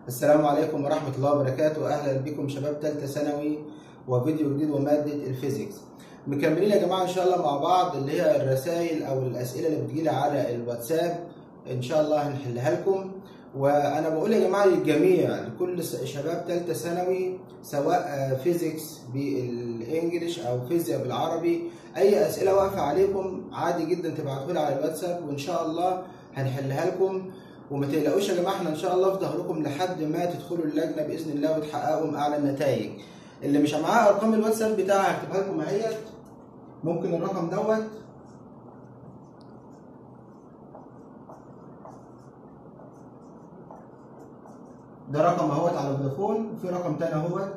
السلام عليكم ورحمة الله وبركاته أهلا بكم شباب تالتة ثانوي وفيديو جديد ومادة الفيزيكس مكملين يا جماعة إن شاء الله مع بعض اللي هي الرسائل أو الأسئلة اللي بتجيلي على الواتساب إن شاء الله هنحلها لكم وأنا بقول يا جماعة للجميع لكل شباب تالتة ثانوي سواء فيزيكس بالإنجليش أو فيزياء بالعربي أي أسئلة واقفة عليكم عادي جدا تبعتولي على الواتساب وإن شاء الله هنحلها لكم وما تقلقوش يا جماعه احنا ان شاء الله في ظهركم لحد ما تدخلوا اللجنه باذن الله وتحققوا اعلى النتائج اللي مش معاه ارقام الواتساب بتاعي هكتبها لكم اهيت ممكن الرقم دوت ده رقم اهوت على فودافون وفي رقم تاني اهوت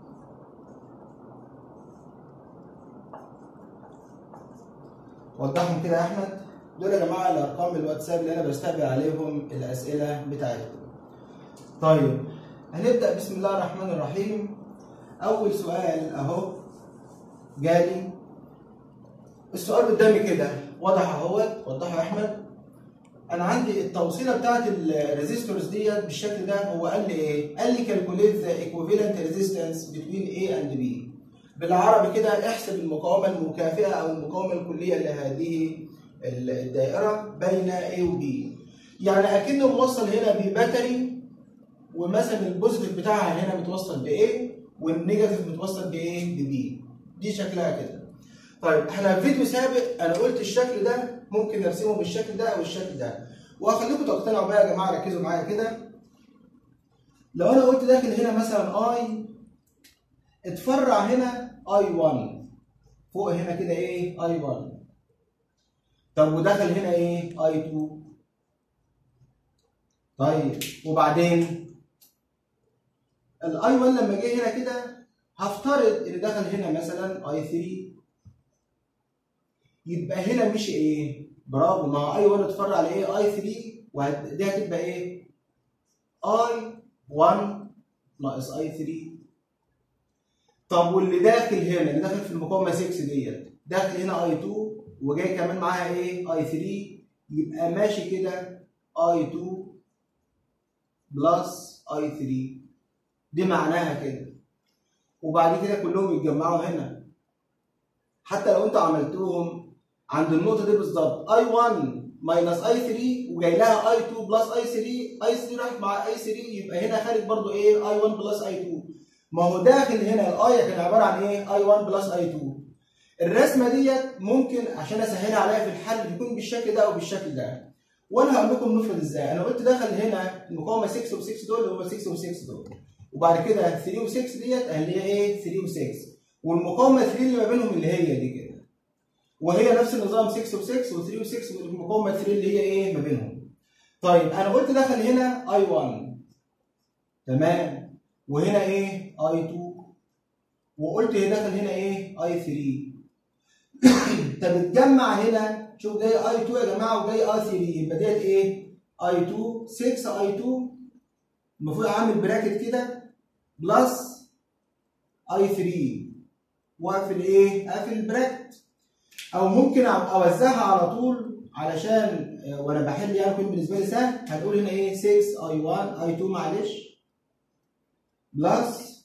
وضحهم كده يا احمد دول يا جماعه الارقام الواتساب اللي انا بستقبل عليهم الاسئله بتاعتكم. طيب هنبدا بسم الله الرحمن الرحيم. اول سؤال اهو جالي السؤال قدامي كده واضح اهوت وضحه يا احمد انا عندي التوصيله بتاعت الريزيستورز ديت بالشكل ده هو قال لي ايه؟ قال لي كالكوليت ذا ايكوفالنت ريزيستنس بتوين A اند B. بالعربي كده احسب المقاومه المكافئه او المقاومه الكليه لهذه الدائره بين A و B يعني اكنه موصل هنا بباتري ومثلا البوزيتيف بتاعها هنا متوصل ب A والنيجاتيف متوصل ب A ب B دي شكلها كده طيب احنا في فيديو سابق انا قلت الشكل ده ممكن نرسمه بالشكل ده او الشكل ده وهخليكم تقتنعوا بقى يا جماعه ركزوا معايا كده لو انا قلت داخل هنا مثلا اي اتفرع هنا اي 1 فوق هنا كده ايه اي 1 طب ودخل هنا ايه؟ اي 2 طيب وبعدين الاي 1 لما جه هنا كده هفترض ان دخل هنا مثلا اي 3 يبقى هنا مش ايه؟ برافو ما هو اي 1 اتفرع على ايه؟ اي 3 ودي هتبقى ايه؟ اي 1 ناقص اي 3 طب واللي داخل هنا اللي داخل في المقاومه 6 ديت داخل هنا اي 2 وجاي كمان معاها ايه اي 3 يبقى ماشي كده اي 2 بلس اي 3 دي معناها كده وبعد كده كلهم يتجمعوا هنا حتى لو انتوا عملتوهم عند النقطه دي بالظبط اي 1 ماينس اي 3 وجاي لها اي 2 بلس اي 3 اي 3 راح مع اي 3 يبقى هنا خارج برضو ايه اي 1 بلس اي 2 ما هو داخل هنا الاي كان عباره عن ايه اي 1 بلس اي 2 الرسمه ديت ممكن عشان اسهلها عليا في الحل تكون بالشكل ده او بالشكل ده وانا هقول لكم نفرض ازاي انا قلت دخل هنا المقاومه 6 و6 دول اللي هم 6 و6 دول وبعد كده 3 و6 ديت اللي هي ايه 3 و6 والمقاومه 3 اللي ما بينهم اللي هي دي كده وهي نفس النظام 6 و6 و3 و6 والمقاومه 3 اللي هي ايه ما بينهم طيب انا قلت دخل هنا اي 1 تمام وهنا ايه اي 2 وقلت دخل هنا ايه اي 3 طب اتجمع هنا شوف جاي اي 2 يا جماعه وجاي اي 3 يبقى ديت ايه؟ اي 2 6 اي 2 المفروض اعمل براكت كده بلس اي 3 واقفل ايه؟ اقفل البراكت او ممكن اوزعها على طول علشان وانا بحل يعني يكون بالنسبه لي سهل هنقول هنا ايه 6 اي 1 اي 2 معلش بلس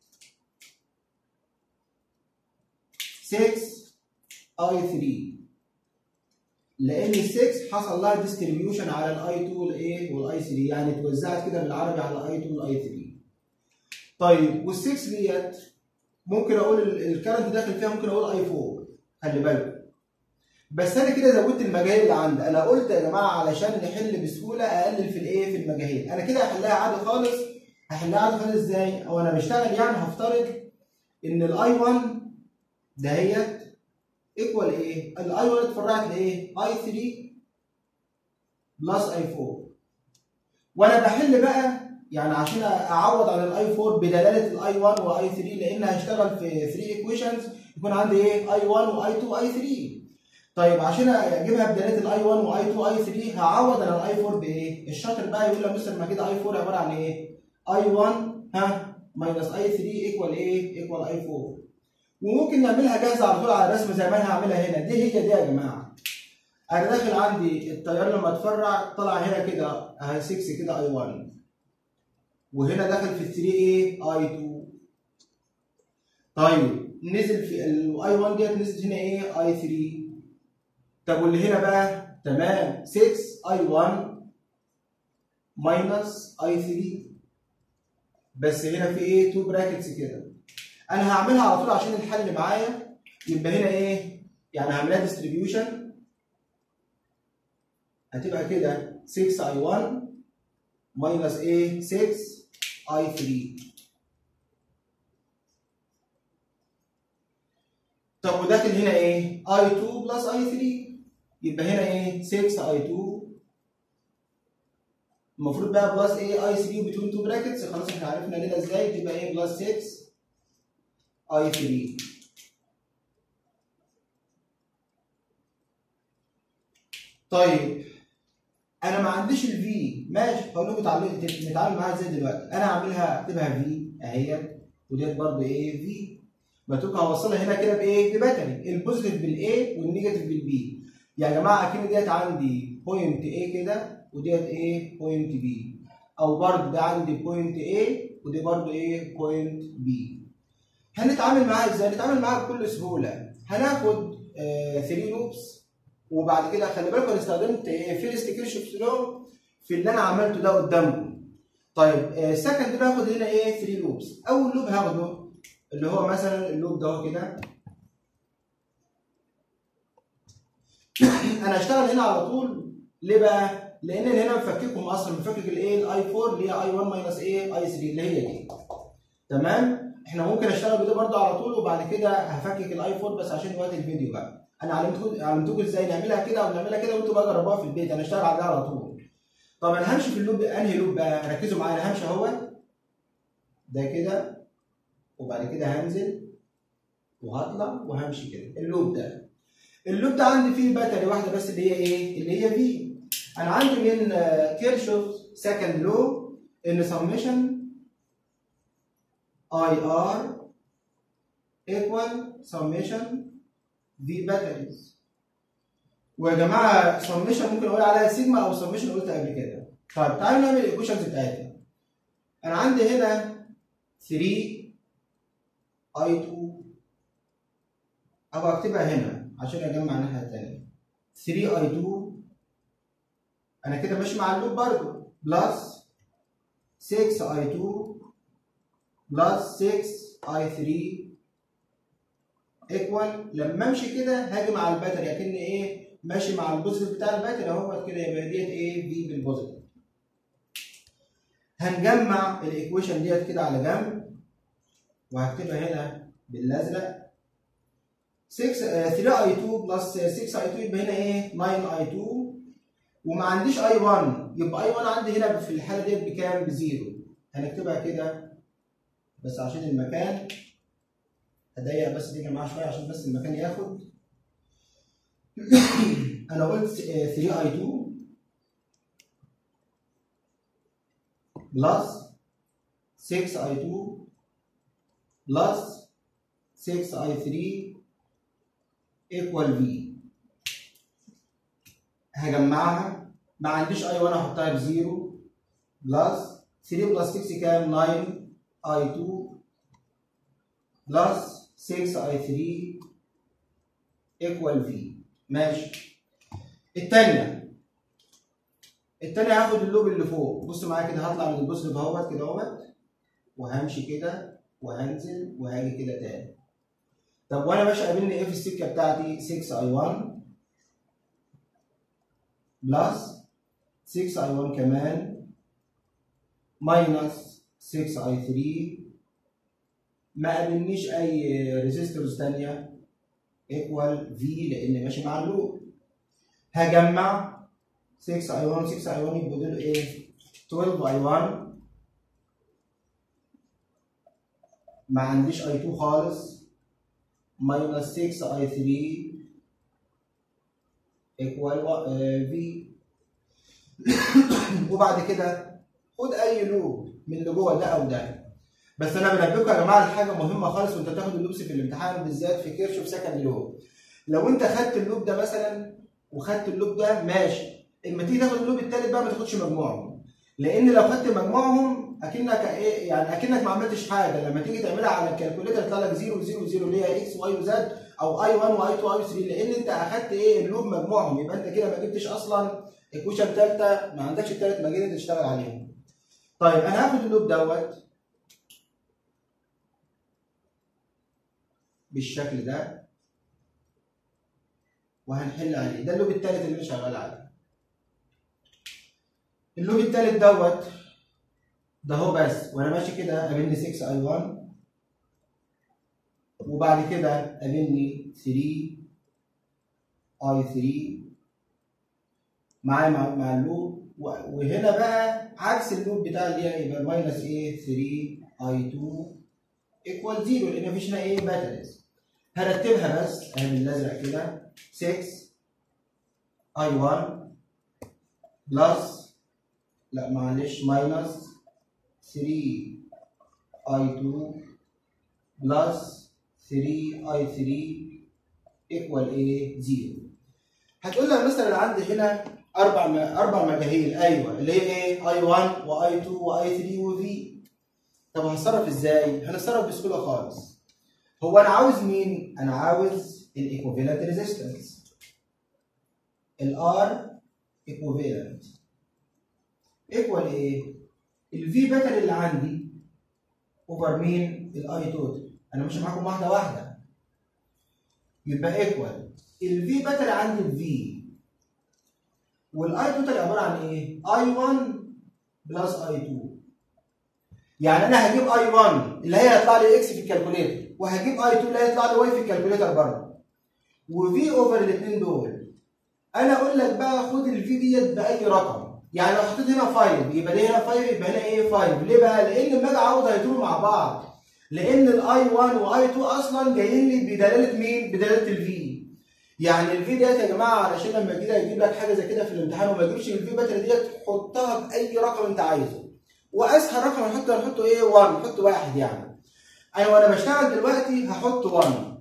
6 اي 3 لان ال 6 حصل لها ديستريبيوشن على الاي 2 والايه والاي 3 يعني اتوزعت كده بالعربي على الاي 2 والاي 3 طيب وال 6 ديت ممكن اقول الكرنت داخل فيها ممكن اقول اي 4 خلي بالكم بس انا كده زودت المجاهيل اللي عندي انا قلت يا جماعه علشان نحل بسهوله اقلل في الايه في المجاهيل انا كده هحلها عادي خالص هحلها عادي خالص ازاي او انا بشتغل يعني هفترض ان الاي 1 دهيت ايكوال ايه؟ الاي 1 اتفرعت لايه؟ اي 3 بلس اي 4 وانا بحل بقى يعني عشان اعوض عن الاي 4 بدلاله الاي 1 واي 3 لان هشتغل في 3 ايكويشنز يكون عندي ايه؟ اي 1 واي 2 واي 3 طيب عشان اجيبها بدلاله الاي 1 واي 2 واي 3 هعوض عن الاي 4 بايه؟ الشاطر بقى يقول لي مثلا ما كده اي 4 عباره عن ايه؟ اي 1 ها ماينس اي 3 ايكوال ايه؟ ايكوال اي 4 وممكن نعملها جاهزه على طول على الرسم زي ما انا هعملها هنا دي هي دي يا جماعه انا داخل عندي التيار لما اتفرع طلع هنا كده اهي 6 كده اي 1 وهنا دخل في ال 3 ايه اي 2 طيب نزل في الاي 1 ديت نزلت هنا ايه اي 3 طب واللي هنا بقى تمام 6 اي 1 ماينس اي 3 بس هنا في ايه 2 براكتس كده انا هعملها على طول عشان الحل معايا يبقى هنا ايه يعني هعملها ديستريبيوشن هتبقى كده 6 اي 1 ماينس ايه 6 اي 3 طب وداخل هنا ايه اي 2 بلس اي 3 يبقى هنا ايه 6 اي 2 المفروض بقى بلس ايه اي 3 بتوين 2 براكتس خلاص احنا عرفنا ليلة ازاي تبقى ايه بلس 6 اي 3 طيب انا ما عنديش الفي ماشي هقول لكم تعالوا نتعامل معاها ازاي دلوقتي انا هعملها اكتبها في اهي وديت برضه ايه في بتوك هوصلها هنا كده بايه بباتري البوزيتيف بالاي والنيجاتيف بالبي يا جماعه اكن ديت عندي بوينت ايه كده وديت ايه بوينت بي او برضه ده عندي بوينت ايه ودي برضه ايه بوينت بي هنتعامل معاها ازاي نتعامل معاها بكل سهوله هناخد 3 آه لوبس وبعد كده خلي بالكم انا استخدمت فيرست كيرشوف لو في اللي انا عملته ده قدامكم طيب السكند ده هاخد هنا ايه 3 لوبس اول لوب هاخده اللي هو مثلا اللوب ده كده انا هشتغل هنا على طول ليه بقى؟ لان هنا مفككهم اصلا مفكك الايه الاي 4 اللي هي اي 1 ماينس ايه اي 3 اللي هي دي تمام؟ احنا ممكن اشتغل بده برده على طول وبعد كده هفكك الاي 4 بس عشان وقت الفيديو بقى انا علمتكم علمتكم ازاي نعملها كده او نعملها كده وانتوا بقى جربوها في البيت انا اشتغل عليها على طول طب انا همشي في اللوب انهي لوب بقى ركزوا معايا انا همشي اهو ده كده وبعد كده هنزل وهطلع وهمشي كده اللوب ده اللوب ده عندي فيه باتري واحده بس اللي هي ايه اللي هي في انا عندي من كيرشوف سكند لو ان سميشن اي ار ايكوال سميشن في باتريز ويا جماعه سميشن ممكن اقول عليها سيجما او سميشن قلت قبل كده طيب تعالوا نعمل الايكويشنز بتاعتنا انا عندي هنا 3 اي 2 او اكتبها هنا عشان اجمع الناحيه الثانيه 3 اي 2 انا كده ماشي مع اللوب برضه بلس 6 اي 2 بلس 6 اي 3 ايكوال لما امشي كده هاجي مع الباتري اكن ايه ماشي مع البوزيتيف بتاع الباتري اهو كده يبقى ديت ايه في بالبوزيتيف هنجمع الايكويشن ديت كده على جنب وهكتبها هنا بالازرق 6 3 اي 2 بلس 6 اي 2 يبقى هنا ايه 9 اي 2 وما عنديش اي 1 يبقى اي 1 عندي هنا في الحاله ديت بكام؟ بزيرو هنكتبها كده بس عشان المكان هضيق بس دي جماعه شويه عشان بس المكان ياخد انا قلت 3 اي 2 بلس 6 اي 2 بلس 6 اي 3 ايكوال في هجمعها ما عنديش اي 1 احطها بزيرو بلس 3 بلس 6 كام 9 اي 2 بلس 6 اي 3 ايكوال في ماشي الثانيه الثانيه هاخد اللوب اللي فوق بص معايا كده هطلع من البوزيتيف اهوت كده اهوت وهمشي كده وهنزل وهاجي كده تاني طب وانا ماشي قابلني ايه في السكه بتاعتي 6 اي 1 بلس 6 اي 1 كمان ماينس 6 اي 3 ما قابلنيش اي ريزيستورز ثانيه ايكوال في لان ماشي مع اللوب هجمع 6 اي 1 6 اي 1 يبقوا دول ايه 12 اي 1 ما عنديش اي 2 خالص ماينس 6 اي 3 ايكوال في وبعد كده خد اي لوب من اللي جوه ده او ده بس انا بنبهكم يا جماعه لحاجه مهمه خالص وانت بتاخد اللوبس في الامتحان بالذات في كيرشوف سكند لوب لو انت خدت اللوب ده مثلا وخدت اللوب ده ماشي اما تيجي تاخد اللوب التالت بقى ما تاخدش مجموعهم لان لو خدت مجموعهم اكنك ايه يعني اكنك ما عملتش حاجه لما تيجي تعملها على الكالكوليتر يطلع لك 0 0 0 اللي هي اكس واي وزد او اي 1 واي 2 واي 3 لان انت اخدت ايه اللوب مجموعهم يبقى انت كده ما جبتش اصلا ايكويشن ثالثه ما عندكش الثلاث مجالات تشتغل عليهم. طيب انا هاخد اللوب دوت بالشكل ده وهنحل عليه ده اللوب الثالث اللي انا شغال عليه. اللوب الثالث دوت ده هو بس وانا ماشي كده قابلني 6 اي 1 وبعد كده قابلني 3 اي 3 معايا مع, مع اللوب وهنا بقى عكس اللوب بتاع اللي هي يبقى ماينس ايه 3 اي 2 ايكوال 0 لان مفيش هنا ايه باتريز هرتبها بس اهي بالازرق كده 6 اي 1 بلس لا معلش ماينس 3 اي 2 بلس 3 اي 3 ايكوال ايه 0 هتقول لي مثلا عندي هنا اربع اربع مجاهيل ايوه اللي هي ايه اي 1 واي 2 واي 3 وفي طب هنتصرف ازاي؟ هنتصرف بسهوله خالص هو انا عاوز مين؟ انا عاوز الايكوفالنت ريزيستنس الار ايكوفالنت ايكوال ايه؟ الفي باتر اللي عندي اوفر مين؟ الاي توتال انا ماشي معاكم واحده واحده يبقى ايكوال الفي باتر عندي الفي والاي توتال عباره عن ايه؟ اي 1 بلس اي 2 يعني انا هجيب اي 1 اللي هي هيطلع لي اكس في الكالكوليتر وهجيب اي 2 اللي هيطلع لي واي في الكالكوليتر برضه وفي اوفر الاثنين دول انا اقول لك بقى خد الفي ديت باي رقم يعني لو حطيت هنا 5 يبقى دي هنا 5 يبقى هنا ايه 5 ليه بقى؟ لان لما اجي اعوض هيدوروا مع بعض لان الاي 1 واي 2 اصلا جايين لي بدلاله مين؟ بدلاله الفي يعني الفي ديت يا جماعه علشان لما يجي يجيب لك حاجه زي كده في الامتحان وما يجيبش الفي باتري ديت حطها باي رقم انت عايزه واسهل رقم نحطه هنحطه ايه 1 نحط واحد يعني انا وانا بشتغل دلوقتي هحط 1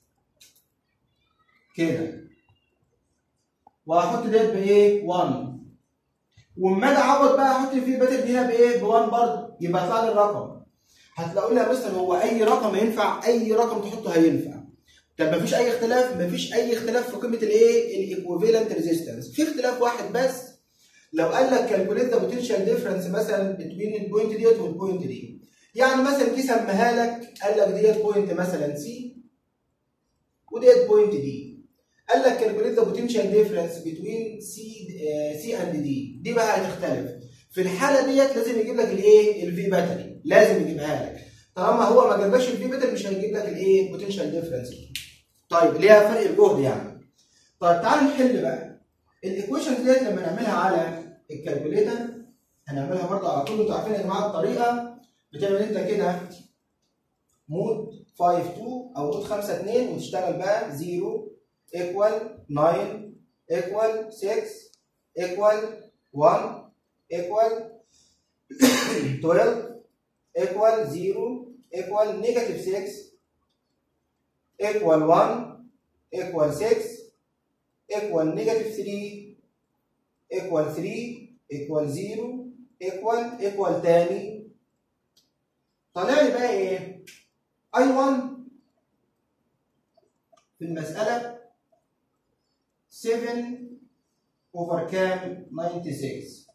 كده وهحط ديت بايه 1 واما اجي اعوض بقى احط الفي باتري دي هنا بايه ب 1 برضه يبقى يطلع لي الرقم هتلاقوا لي يا مستر هو اي رقم ينفع اي رقم تحطه هينفع طب مفيش اي اختلاف مفيش اي اختلاف في قيمه الايه الايكوفالنت ريزيستنس في اختلاف واحد بس لو قال لك كالكوليت ذا بوتنشال ديفرنس مثلا بين البوينت ديت والبوينت دي يعني مثلا جه سماها لك قال لك ديت بوينت مثلا سي وديت بوينت دي قال لك كالكوليت ذا بوتنشال ديفرنس بين سي سي اند دي دي بقى هتختلف في الحاله ديت لازم يجيب لك الايه الفي باتري لازم يجيبها لك طالما هو ما جابش الفي باتري مش هيجيب لك الايه بوتنشال ديفرنس طيب ليها فرق الجهد يعني طيب تعال نحل بقى الايكويشن ديت لما نعملها على الكالكوليتر هنعملها برضه على طول انتوا عارفين يا جماعه الطريقه بتعمل انت كده مود 5 2 او مود 5 2 وتشتغل بقى 0 ايكوال 9 ايكوال 6 ايكوال 1 ايكوال 12 ايكوال 0 ايكوال نيجاتيف 6 equal 1 equal 6 equal negative 3 equal 3 equal 0 equal equal تاني طالع لي بقى ايه؟ I1 في المسألة 7 over كام؟ 96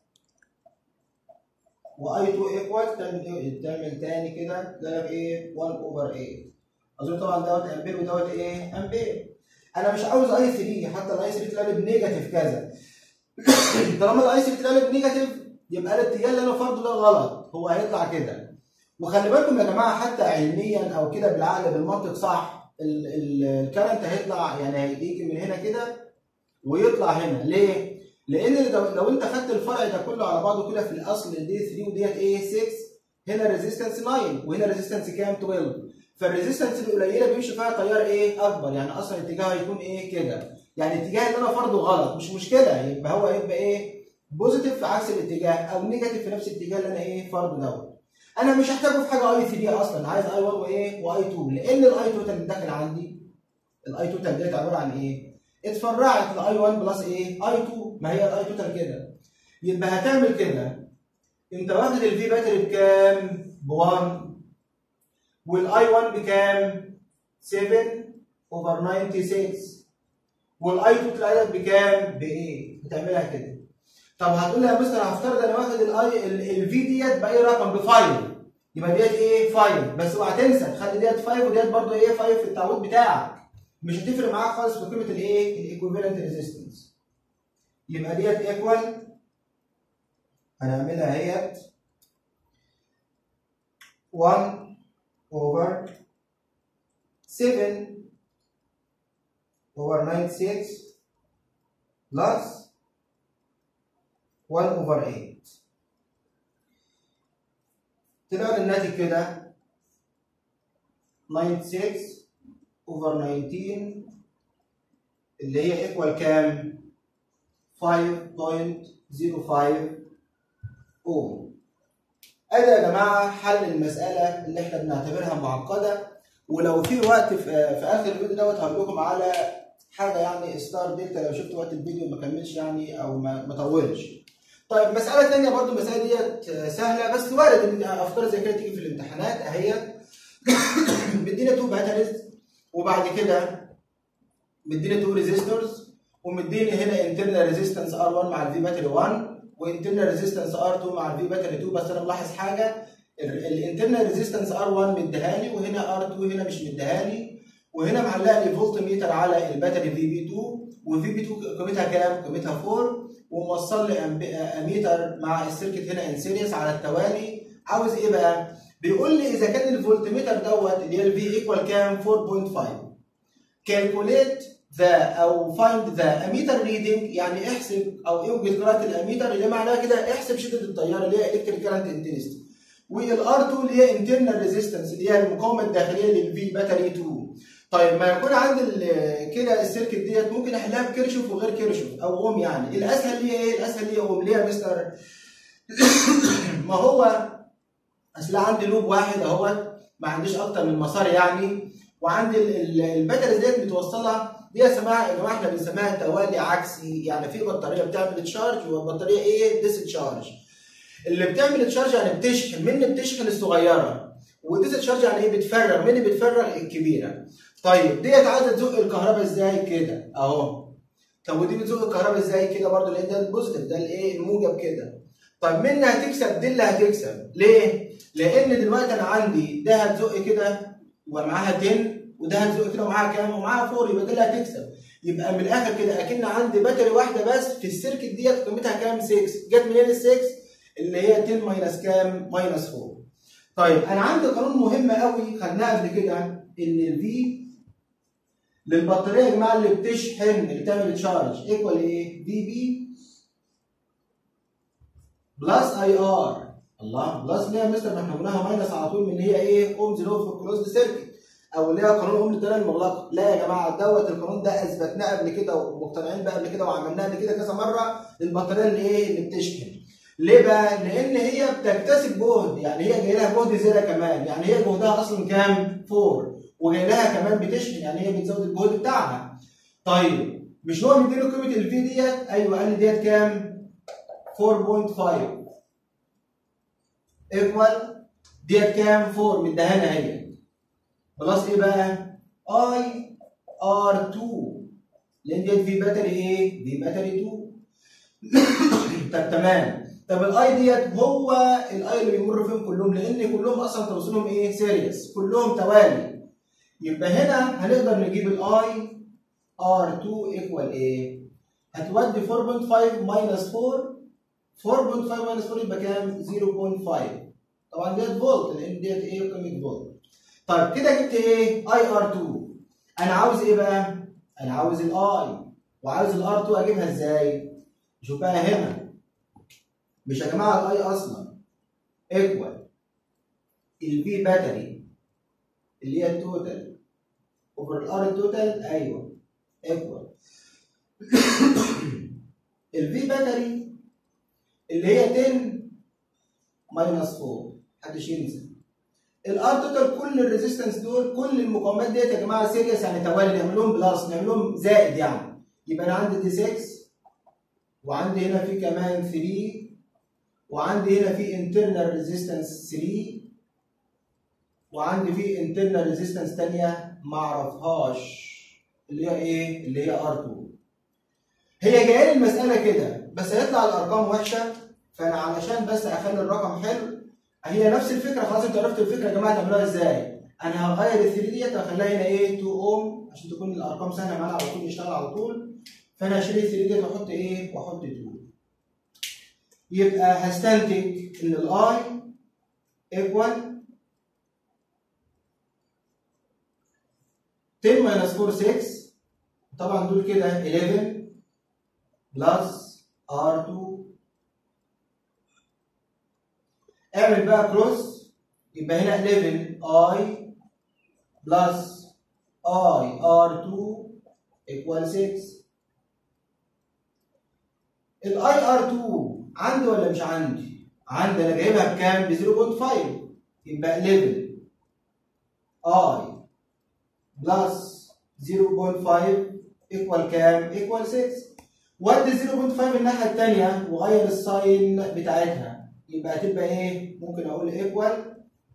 و I2 equal تعمل تعمل تاني كده ده لك ايه؟ 1 over 8 اظن طبعا دوت امبير ودوت ايه امبير انا مش عاوز اي 3 حتى الاي 3 طلع لي بنيجاتيف كذا طالما الاي 3 طلع لي بنيجاتيف يبقى الاتجاه اللي انا فرضه ده غلط هو هيطلع كده وخلي بالكم يا جماعه حتى علميا او كده بالعقل بالمنطق صح الكرنت هيطلع يعني هيجي من هنا كده ويطلع هنا ليه؟ لان لو, لو انت خدت الفرع ده كله على بعضه كده في الاصل دي 3 وديت ايه 6 هنا الريزيستنس 9 وهنا الريزيستنس كام 12 فالريزيستنس القليله بيمشي فيها تيار ايه اكبر يعني اصلا اتجاهه هيكون ايه كده يعني الاتجاه اللي انا فرضه غلط مش مشكله يبقى هو هيبقى ايه بوزيتيف في عكس الاتجاه او نيجاتيف في نفس الاتجاه اللي انا ايه فرضه دوت انا مش هحتاجه في حاجه اي 3 اصلا عايز اي 1 وايه واي 2 لان الاي توتال اللي داخل عندي الاي توتال ديت عباره عن ايه اتفرعت لاي 1 بلس ايه اي 2 ما هي الاي توتال كده يبقى هتعمل كده انت واخد الفي باتري بكام؟ ب 1 والاي 1 بكام؟ 7 اوفر 96 والاي 2 طلع لك بكام؟ ب 8 هتعملها كده طب هتقول لي يا مستر هفترض انا واخد الاي الفي ديت باي رقم ب 5 يبقى ديت ايه 5 بس اوعى تنسى تخلي ديت 5 وديت برضه ايه 5 في التعويض بتاعك مش هتفرق معاك خالص في قيمه الايه الايكوفالنت ريزيستنس يبقى ديت ايكوال هنعملها اهيت 1 over 7 over 96 plus 1 over 8 طلع الناتج كده 96 over 19 اللي هي ايكوال كام؟ 5.05 اوم ادي يا جماعه حل المساله اللي احنا بنعتبرها معقده ولو في وقت في, في اخر الفيديو دوت هقول لكم على حاجه يعني ستار دلتا لو شفت وقت الفيديو ما كملش يعني او ما, ما طولش. طيب مساله ثانيه برضو المساله ديت سهله بس وارد ان افكار زي كده تيجي في الامتحانات اهي مدينا تو باتريز وبعد كده مدينا تو ريزيستورز ومديني هنا انترنال ريزيستنس ار 1 مع الفي باتري 1 وانترنال ريزيستنس ار 2 مع الفي باتري 2 بس انا ملاحظ حاجه الانترنال ريزيستنس ار 1 مديها لي وهنا ار 2 هنا مش مديها لي وهنا معلقه لي فولت ميتر على الباتري في بي 2 وفي بي 2 قيمتها كام؟ قيمتها 4 وموصل لي اميتر مع السيركت هنا ان سيريس على التوالي عاوز ايه بقى؟ بيقول لي اذا كان الفولت ميتر دوت اللي هي الفي ايكوال كام؟ 4.5 كالكوليت ذا او فايند ذا اميتر ريدنج يعني احسب او اوجد قراءه الاميتر اللي معناها كده احسب شده التيار اللي هي الكتريك كارنت انتنستي والار 2 اللي هي انترنال ريزيستنس اللي هي المقاومه الداخليه للفي باتري 2 طيب ما يكون عندي كده السيركت ديت ممكن احلها بكيرشوف وغير كيرشوف او اوم يعني الاسهل ليه ايه؟ الاسهل ليه اوم ليه يا مستر؟ ما هو اصل عندي لوب واحد اهوت ما عنديش اكتر من مسار يعني وعندي الباتريز ديت متوصله دي اسمها يا جماعه احنا بنسميها توالي عكسي يعني في بطاريه بتعمل تشارج وبطاريه ايه ديس تشارج اللي بتعمل تشارج يعني بتشحن من بتشحن الصغيره وديس تشارج يعني ايه بتفرغ من بتفرغ الكبيره طيب ديت عايزه تزق الكهرباء ازاي كده اهو طب ودي بتزق الكهرباء ازاي كده برضه لان ده البوزيتيف ده الايه الموجب كده طب مين هتكسب دي اللي هتكسب ليه لان دلوقتي انا عندي ده هتزق كده ومعاها 10 وده هتزق كده ومعاها كام ومعاها 4 يبقى ده اللي هتكسب يبقى من الاخر كده اكن عندي باتري واحده بس في السيركت ديت قيمتها كام 6 جت منين ال 6 اللي هي 10 ماينس كام ماينس 4 طيب انا عندي قانون مهم قوي خدناه قبل كده ان الفي للبطاريه يا جماعه اللي بتشحن اللي بتعمل تشارج ايكوال ايه في بي بلس اي ار الله بلس ليه يا مستر ما احنا قلناها ماينس على طول من هي ايه اومز لو في الكلوزد سيركت او اللي هي قانون اوم للدايره المغلقه لا يا جماعه دوت القانون ده اثبتناه قبل كده ومقتنعين بيه قبل كده وعملناه قبل كده كذا مره للبطاريه اللي ايه اللي بتشحن ليه بقى؟ لان هي بتكتسب جهد يعني هي جاي لها جهد زياده كمان يعني هي جهدها اصلا كام؟ 4 وجاي لها كمان بتشحن يعني هي بتزود الجهد بتاعها طيب مش هو مديله قيمه الفي ديت ايوه قال لي ديت كام؟ 4.5 ايكوال ديت كام؟ 4 مديها لنا هي بلس ايه بقى؟ اي ار 2 لان ديت في باتري ايه؟ في باتري 2 طب تمام طب الاي ديت هو الاي اللي بيمر فيهم كلهم لان كلهم اصلا توصيلهم ايه؟ سيريس كلهم توالي يبقى هنا هنقدر نجيب الاي ار 2 ايكوال ايه؟ هتودي 4.5 ماينس 4 4.5 ماينس 4 يبقى كام؟ 0.5 طبعا ديت فولت لان ديت ايه قيمه فولت طيب كده جبت ايه؟ اي ار 2 انا عاوز ايه بقى؟ انا عاوز الاي وعاوز الار 2 اجيبها ازاي؟ شوف بقى هنا مش يا جماعه الاي اصلا ايكوال الفي باتري اللي هي التوتال اوفر الار التوتال ايوه ايكوال الفي باتري اللي هي 10 ماينس 4 محدش ينسى الار توتال كل الريزيستنس دول كل المقاومات ديت يا جماعه سيريس يعني توالي نعمل لهم بلس نعمل لهم زائد يعني يبقى انا عندي دي 6 وعندي هنا في كمان 3 وعندي هنا في internal resistance 3 وعندي في internal resistance تانية ما اعرفهاش اللي هي ايه؟ اللي هي R2 هي جايه لي المساله كده بس هيطلع الارقام وحشه فانا علشان بس اخلي الرقم حلو هي نفس الفكره خلاص انتوا عرفتوا الفكره يا جماعه تعملوها ازاي انا هغير ال 3 ديت واخليها هنا ايه 2 اوم عشان تكون الارقام سهله معانا على طول يشتغل على طول فانا هشيل ال 3 ديت واحط ايه واحط 2 يبقى هستنتج ان الاي ايكوال 10 minus 4 6 طبعا دول كده 11 بلس R2 اعمل بقى كروس يبقى هنا 11 I بلس I R2 equal 6 ال I R2 عندي ولا مش عندي؟ عندي انا جايبها بكام؟ ب 0.5 يبقى 11 I بلس 0.5 equal كام؟ equal 6 ودي 0.5 الناحيه الثانيه وغير الساين بتاعتها يبقى هتبقى ايه؟ ممكن اقول ايكوال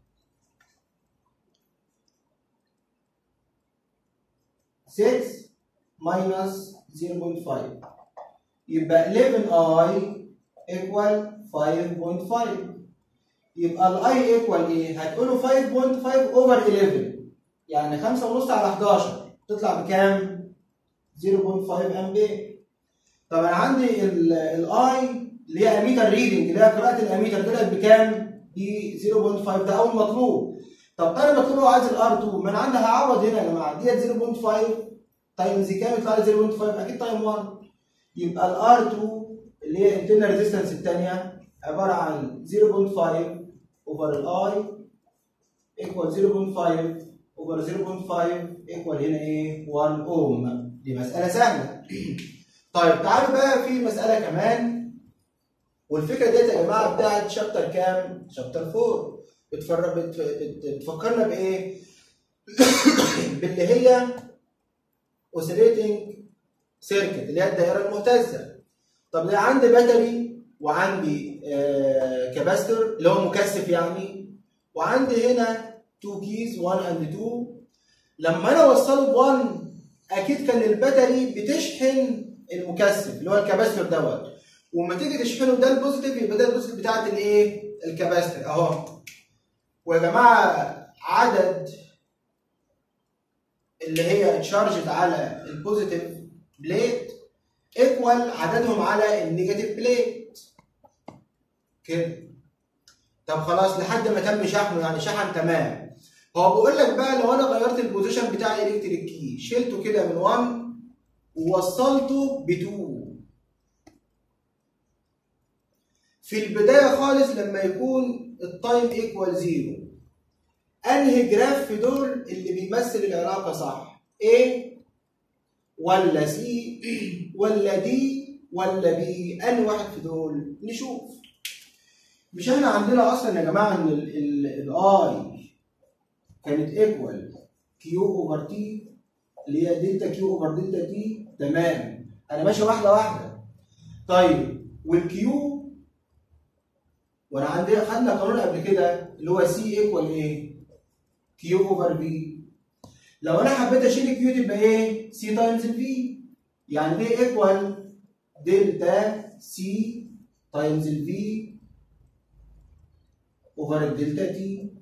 سكس ماينس 0.5 يبقى 11i ايكوال 5.5 يبقى الاي ايكوال ايه؟ هتقولوا 5.5 اوفر 11 يعني 5 ونص على 11 تطلع بكام؟ 0.5 امبير طب انا عندي الاي اللي هي اميتر ريدنج اللي هي قراءه الاميتر طلعت بكام؟ ب 0.5 ده اول مطلوب طب تاني مطلوب هو عايز الار 2 ما انا عندي هعوض هنا يا جماعه ديت 0.5 تايمز كام يطلع لي 0.5 اكيد تايم 1 يبقى الار 2 اللي هي انترنال ريزيستنس الثانيه عباره عن 0.5 اوفر الاي ايكوال 0.5 اوفر 0.5 ايكوال هنا ايه 1 اوم دي مساله سهله طيب تعالوا بقى في مساله كمان والفكره ديت يا جماعه بتاعت شابتر كام؟ شابتر 4 بتفر... بت... بت... بتفكرنا بايه؟ باللي هي اوسيليتنج سيركت اللي هي الدائره المهتزه طب ليه عندي باتري وعندي آه كاباستور اللي هو مكثف يعني وعندي هنا 2 كيز 1 اند 2 لما انا اوصله ب 1 اكيد كان الباتري بتشحن المكثف اللي هو الكاباستور دوت ولما تيجي تشحنه ده البوزيتيف يبقى ده البوزيتيف بتاعت الايه؟ الكاباستور اهو ويا جماعه عدد اللي هي اتشارجت على البوزيتيف بليت ايكوال عددهم على النيجاتيف بليت كده طب خلاص لحد ما تم شحنه يعني شحن تمام هو بيقول لك بقى لو انا غيرت البوزيشن بتاع الالكتريك كي شلته كده من 1 ووصلته ب 2 في البدايه خالص لما يكون التايم ايكوال زيرو انهي جراف في دول اللي بيمثل العلاقه صح A ولا C ولا D ولا B انهي واحد في دول نشوف مش احنا عندنا اصلا يا جماعه ان الاي كانت ايكوال كيو اوفر تي اللي هي دلتا كيو اوفر دلتا تي تمام انا ماشي واحده واحده طيب والكيو وانا عندي خدنا قانون قبل كده اللي هو سي ايكوال ايه؟ كيو اوفر في لو انا حبيت اشيل الكيو تبقى ايه؟ سي تايمز الفي يعني دي ايكوال دلتا سي تايمز الفي اوفر الدلتا تي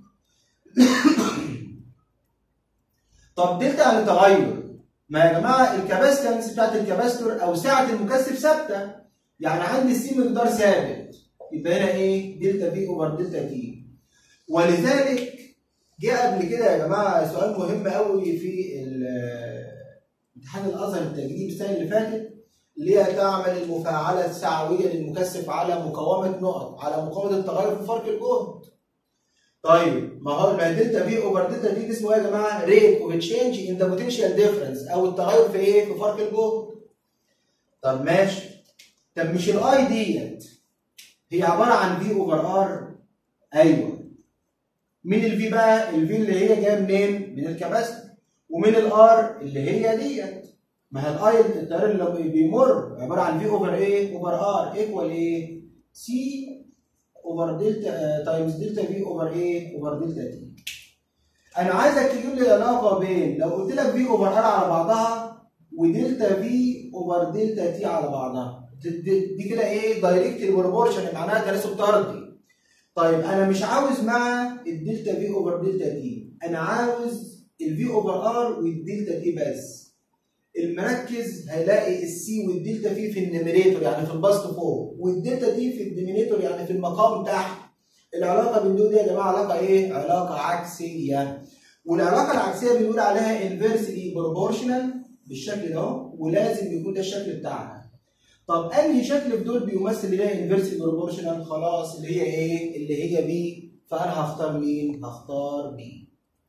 طب دلتا يعني تغير ما يا جماعه الكاباستنس بتاعت الكاباستور او سعه المكثف ثابته يعني عندي السي مقدار ثابت يبقى هنا ايه؟ دلتا في اوفر دلتا تي ولذلك جه قبل كده يا جماعه سؤال مهم قوي في امتحان الازهر التجريبي السنه اللي فاتت اللي هي تعمل المفاعله السعويه للمكثف على مقاومه نقط على مقاومه التغير في فرق الجهد. طيب ما هو ما دلتا في اوفر دلتا تي اسمه ايه يا جماعه؟ ريت اوف تشينج ان ذا بوتنشال ديفرنس او التغير في ايه؟ في فرق الجهد. طب ماشي طب مش الاي ديت هي عباره عن في اوفر ار؟ ايوه مين الفي بقى؟ الفي اللي هي جايه منين؟ من الكباستور ومن الار اللي هي ديت ما هي الاي التيار اللي بيمر عباره عن في اوفر ايه؟ اوفر ار ايكوال ايه؟ سي اوفر دلتا تايمز دلتا في اوفر ايه؟ اوفر دلتا تي. انا عايزك تجيب لي علاقه بين لو قلت لك في اوفر ار على بعضها ودلتا في اوفر دلتا تي على بعضها. دي, دي كده ايه؟ دايركت بروبورشن معناها تناسب طردي. طيب انا مش عاوز مع الدلتا في اوفر دلتا تي، انا عاوز الفي اوفر ار والدلتا تي بس. المركز هيلاقي السي والدلتا في في النيميريتور يعني في البسط فوق والدلتا دي في الديمينيتور يعني في المقام تحت العلاقه بين دول دي يا جماعه علاقه ايه؟ علاقه عكسيه والعلاقه العكسيه بنقول عليها انفيرسلي بروبورشنال بالشكل ده ولازم يكون ده الشكل بتاعها طب انهي شكل في دول بيمثل اللي هي انفيرسلي بروبورشنال خلاص اللي هي ايه؟ اللي هي بي فانا هختار مين؟ هختار بي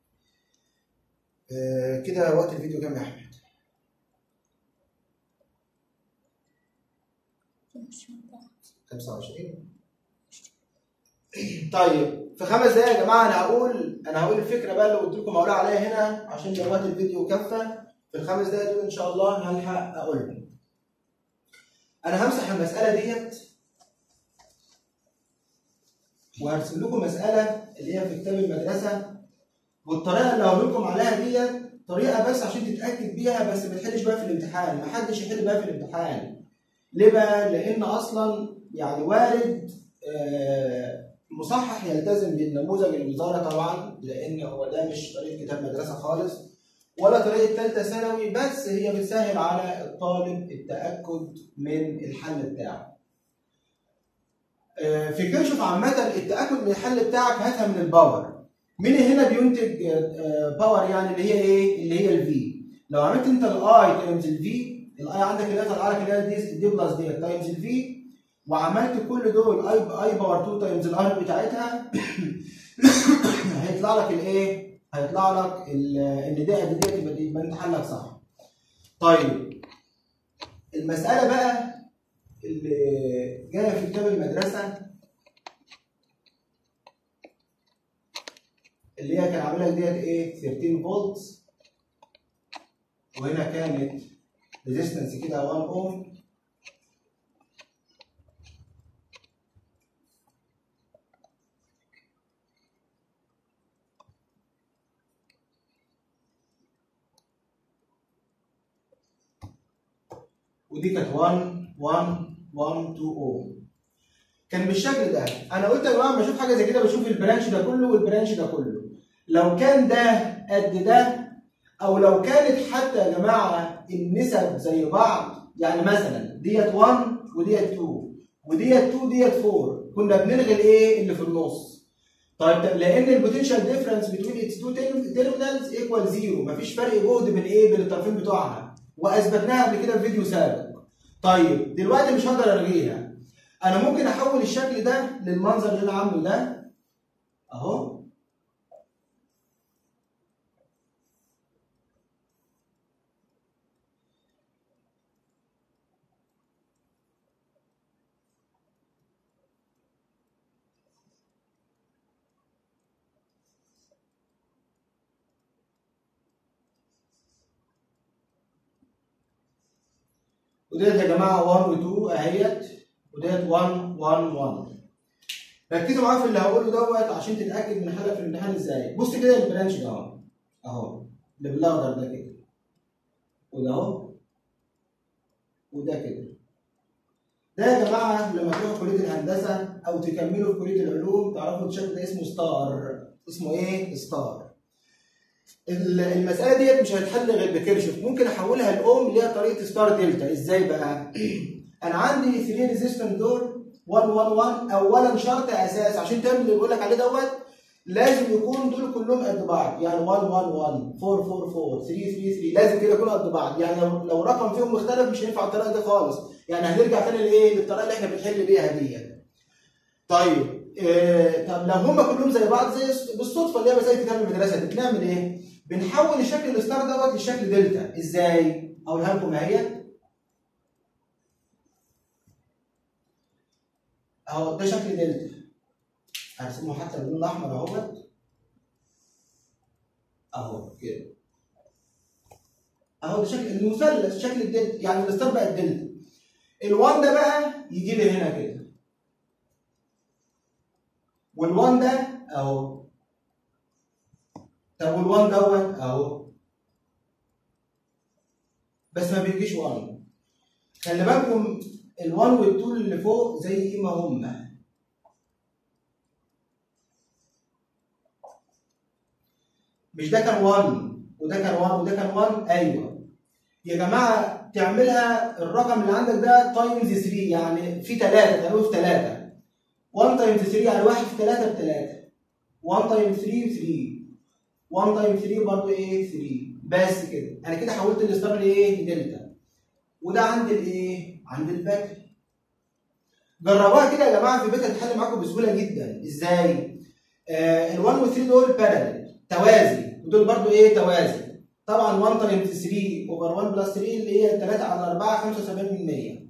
آه كده وقت الفيديو كام يا احمد؟ خمسة وعشرين طيب في خمس دقايق يا جماعه انا هقول انا هقول الفكره بقى اللي قلت لكم هقولها عليها هنا عشان لو وقت الفيديو كفى في الخمس دقايق دول ان شاء الله هلحق اقولها. انا همسح المساله ديت وهرسم لكم مساله اللي هي في كتاب المدرسه والطريقه اللي هقول لكم عليها ديت طريقه بس عشان تتاكد بيها بس ما تحلش بقى في الامتحان ما حدش يحل بقى في الامتحان ليه بقى؟ لان اصلا يعني وارد آه مصحح يلتزم بالنموذج الوزاره طبعا لان هو ده مش طريقه كتاب مدرسه خالص ولا طريقه ثالثه ثانوي بس هي بتسهل على الطالب التاكد من الحل بتاعه. آه في كيرشوف عامه التاكد من الحل بتاعك هاتها من الباور. مين هنا بينتج آه باور يعني اللي هي ايه؟ اللي هي الفي. لو عملت انت الاي تايمز الفي الاي عندك اللي هي طالعه لك اللي هي دي, دي بلس دي تايمز الفي وعملت كل دول اي اي باور 2 تايمز الار بتاعتها هيطلع لك الايه؟ هيطلع لك ان دي قد ديت يبقى يبقى انت حلك صح. طيب المساله بقى اللي جايه في كتاب المدرسه اللي هي كان عاملها ديت ايه؟ 13 فولت وهنا كانت ريزيستنس كده 1 اوم ودي كانت 1 1 1 2 اوم كان بالشكل ده انا قلت يا جماعه لما اشوف حاجه زي كده بشوف البرانش ده كله والبرانش ده كله لو كان ده قد ده او لو كانت حتى يا جماعه النسب زي بعض يعني مثلا ديت 1 وديت 2 وديت 2 ديت 4 كنا بنلغي الايه اللي في النص طيب لان البوتنشال ديفرنس بين اتس تو تيرمينالز ايكوال زيرو مفيش فرق جهد بين ايه بين الطرفين بتوعها واثبتناها قبل كده في فيديو سابق طيب دلوقتي مش هقدر الغيها انا ممكن احول الشكل ده للمنظر اللي انا عامله ده اهو وديت يا جماعه 1 و 2 اهيت وديت 1 1 1 ركزوا معايا في اللي هقوله دوت عشان تتاكد من حلقه في الامتحان ازاي بص كده البرانش ده اهو اهو اللي بالاخضر ده كده وده اهو وده كده ده يا جماعه لما تروحوا كليه الهندسه او تكملوا في كليه العلوم تعرفوا الشكل ده اسمه ستار اسمه ايه؟ ستار المساله ديت مش هتتحل غير بكيرشوف ممكن احولها لاوم اللي هي طريقه ستار دلتا ازاي بقى انا عندي 3 ريزيستنت دول 1 1 1 اولا شرط اساس عشان تعمل اللي بقول لك عليه دوت لازم يكون دول كلهم قد بعض يعني 1 1 1 4 4 4 3 3 3 لازم كده يكونوا قد بعض يعني لو لو رقم فيهم مختلف مش هينفع الطريقه دي خالص يعني هنرجع تاني لايه للطريقه اللي احنا بنحل بيها ديت طيب إيه طب لو هم كلهم زي بعض زي بالصدفه اللي هي زي كتاب المدرسه دي بنعمل ايه؟ بنحول الشكل الستار دوت لشكل دلتا ازاي؟ اقولها لكم اهيت اهو ده شكل دلتا هرسمه حتى باللون الاحمر اهوت اهو كده اهو ده شكل المثلث شكل الدلتا يعني الستار بقت دلتا الوان ده بقى يجي لي هنا كده وال1 ده اهو طب وال1 دوت اهو بس ما بيجيش 1 خلي بالكم ال1 وال2 اللي فوق زي ما هما مش ده كان 1 وده كان 1 وده كان 1 ايوه يا جماعه تعملها الرقم اللي عندك ده تايمز 3 يعني في 3 تعمله في 3 1 تايمز 3 يعني 1 في 3 ب 3 1 تايمز 3 ب 3 1 تايمز 3 برضه ايه 3 بس كده انا كده حولت الستار لايه لدلتا وده عند الايه عند الباكر جربوها كده يا جماعه في البيت هتحل معاكم بسهوله جدا ازاي آه ال1 وال3 دول بارالل توازي ودول برضو ايه توازي طبعا 1 تايمز 3 اوفر 1 بلس 3 اللي هي 3 على 4 75%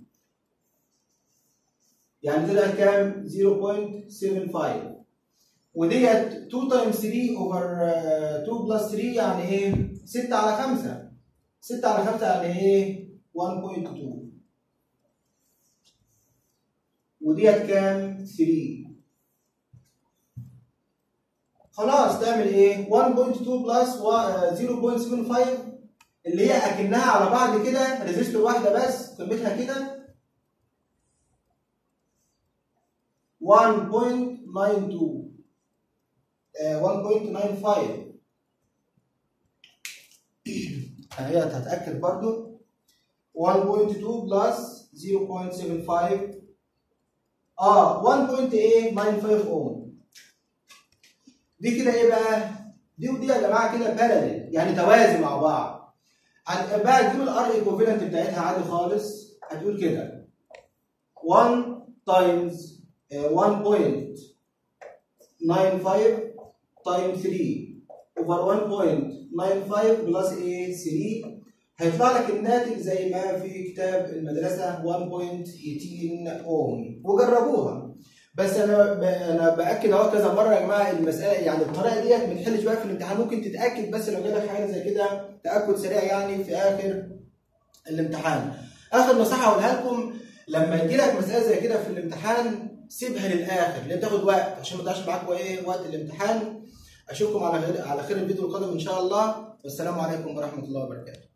يعني طلع كام 0.75 وديت 2 تايمز 3 اوفر 2 بلس 3 يعني ايه 6 على 5 6 على 5 يعني ايه 1.2 وديت كام 3 خلاص تعمل ايه 1.2 بلس 0.75 اللي هي اكنها على بعض كده ريزيستور واحده بس قيمتها كده 1.92 1.95 اهي هتتاكد برضو 1.2 بلس 0.75 اه 1.895 اوم دي كده ايه بقى؟ دي ودي يا جماعه كده باراليل يعني توازي مع بعض. بقى تجيب الار ايكوفالنت بتاعتها عادي خالص هتقول كده 1 تايمز 1.95 تايمز 3 اوفر 1.95 بلس ايه 3 هيطلع لك الناتج زي ما في كتاب المدرسه 1.18 اوم وجربوها. بس انا ب... انا باكد اهو كذا مره يا جماعه المساله يعني الطريقه ديت ما تحلش بقى في الامتحان ممكن تتاكد بس لو جالك حاجه زي كده تاكد سريع يعني في اخر الامتحان. اخر نصيحه اقولها لكم لما يجي لك مساله زي كده في الامتحان سيبها للاخر لان تاخد وقت عشان ما تضيعش معاكم ايه وقت الامتحان. اشوفكم على خير على خير الفيديو القادم ان شاء الله والسلام عليكم ورحمه الله وبركاته.